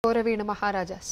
രവീണ് മഹാരാജാസ്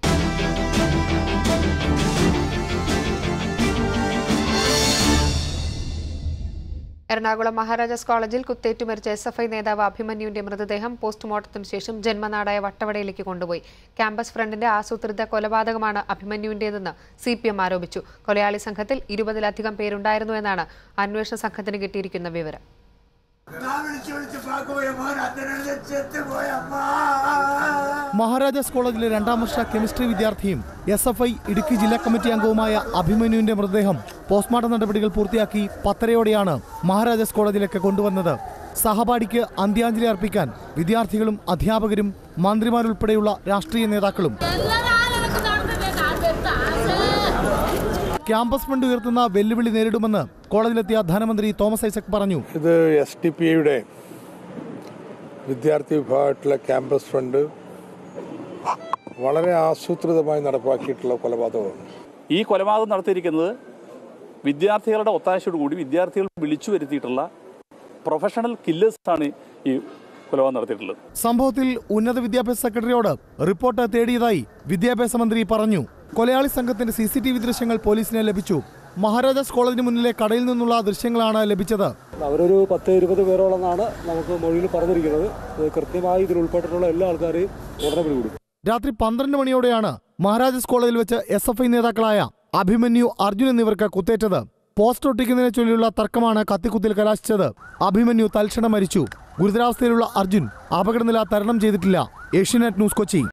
എറണാകുളം മഹാരാജാസ് കോളേജിൽ കുത്തേറ്റു മരിച്ച S F I നേതാവ് അഭിമന്യുവിന്റെ മൃതദേഹം പോസ്റ്റ്മോർട്ടത്തിന് ശേഷം ജന്മനാടായ വട്ടവടയിലേക്ക് കൊണ്ടുപോയി ക്യാമ്പസ് ഫ്രണ്ടിന്റെ ആസൂത്രിത കൊലപാതകമാണ് അഭിമന്യുവിന്റേതെന്ന് സി പി എം ആരോപിച്ചു കൊലയാളി സംഘത്തിൽ ഇരുപതിലധികം പേരുണ്ടായിരുന്നു എന്നാണ് അന്വേഷണ സംഘത്തിന് കിട്ടിയിരിക്കുന്ന വിവരം ഞാൻ വിളിച്ചു വിളിച്ച് പാക്കുപോയ മോൻ അതിനെ ചെത്ത് പോയ അമ്മ മഹാരാജാസ് കോളേജിലെ രണ്ടാം വർഷ കെമിസ്ട്രി വിദ്യാർത്ഥിയും എസ് എഫ് ഐ ഇടുക്കി ജില്ലാ കമ്മിറ്റി അംഗവുമായ അഭിമന്യുവിന്റെ മൃതദേഹം പോസ്റ്റ്മോർട്ടം നടപടികൾ പൂർത്തിയാക്കി പത്തരയോടെയാണ് മഹാരാജാസ് കോളേജിലേക്ക് കൊണ്ടുവന്നത് സഹപാഠിക്ക് അന്ത്യാഞ്ജലി അർപ്പിക്കാൻ വിദ്യാർത്ഥികളും അധ്യാപകരും മന്ത്രിമാരുൾപ്പെടെയുള്ള രാഷ്ട്രീയ നേതാക്കളും എല്ലാവരും നടന്നില്ലേ കാലത്ത് ആശ ക്യാമ്പസ് ഫണ്ട് ഉയർത്തുന്ന വെല്ലുവിളി നേരിടുമെന്ന് കോളേജിലെത്തിയ ധനമന്ത്രി തോമസ് ഐസക് പറഞ്ഞു ഇത് എസ് ഡി പി ഐയുടെ വിദ്യാർത്ഥി വിഭാഗത്തിലെ ക്യാമ്പസ് ഫ്രണ്ട് വളരെ ആസൂത്രിതമായി നടപ്പാക്കിയിട്ടുള്ള കൊലപാതകമാണ് ഈ കൊലപാതകം നടത്തിയിരിക്കുന്നത് വിദ്യാർത്ഥികളുടെ ഒത്താശയോടുകൂടി വിദ്യാർത്ഥികൾ വിളിച്ചു വരുത്തിയിട്ടുള്ള പ്രൊഫഷണൽ കില്ലേഴ്സാണ് ഈ കൊലപാതകം നടത്തിയിട്ടുള്ളത് സംഭവത്തിൽ ഉന്നത വിദ്യാഭ്യാസ സെക്രട്ടറിയോട് റിപ്പോർട്ട് തേടിയതായി വിദ്യാഭ്യാസ മന്ത്രി പറഞ്ഞു കൊലയാളി സംഘത്തിന്റെ സി സി ടി വി ദൃശ്യങ്ങൾ പോലീസിന് ലഭിച്ചു മഹാരാജാസ് കോളേജിന് മുന്നിലെ കടയിൽ നിന്നുള്ള ദൃശ്യങ്ങളാണ് ലഭിച്ചത് അവരൊരു പത്ത് ഇരുപത് പേരോളെന്നാണ് നമുക്ക് മൊഴിയിൽ പറഞ്ഞിരിക്കുന്നത് ഇത് കൃത്യമായി ഇതിൽ ഉൾപ്പെട്ടിട്ടുള്ള എല്ലാ ആൾക്കാരെയും ഉടനെ പിടികൂടും രാത്രി പന്ത്രണ്ട് മണിയോടെയാണ് മഹാരാജാസ് കോളേജിൽ വെച്ച് എസ് എഫ് ഐ നേതാക്കളായ അഭിമന്യു അർജുൻ എന്നിവർക്ക് കുത്തേറ്റത് പോസ്റ്റ് ഒട്ടിക്കുന്നതിനെ ചൊല്ലിയുള്ള തർക്കമാണ് കത്തിക്കുത്തിൽ കലാശിച്ചത് അഭിമന്യു തൽക്ഷണം മരിച്ചു ഗുരുതരാവസ്ഥയിലുള്ള അർജുൻ അപകടനില തരണം ചെയ്തിട്ടില്ല ഏഷ്യനെറ്റ് ന്യൂസ് കൊച്ചി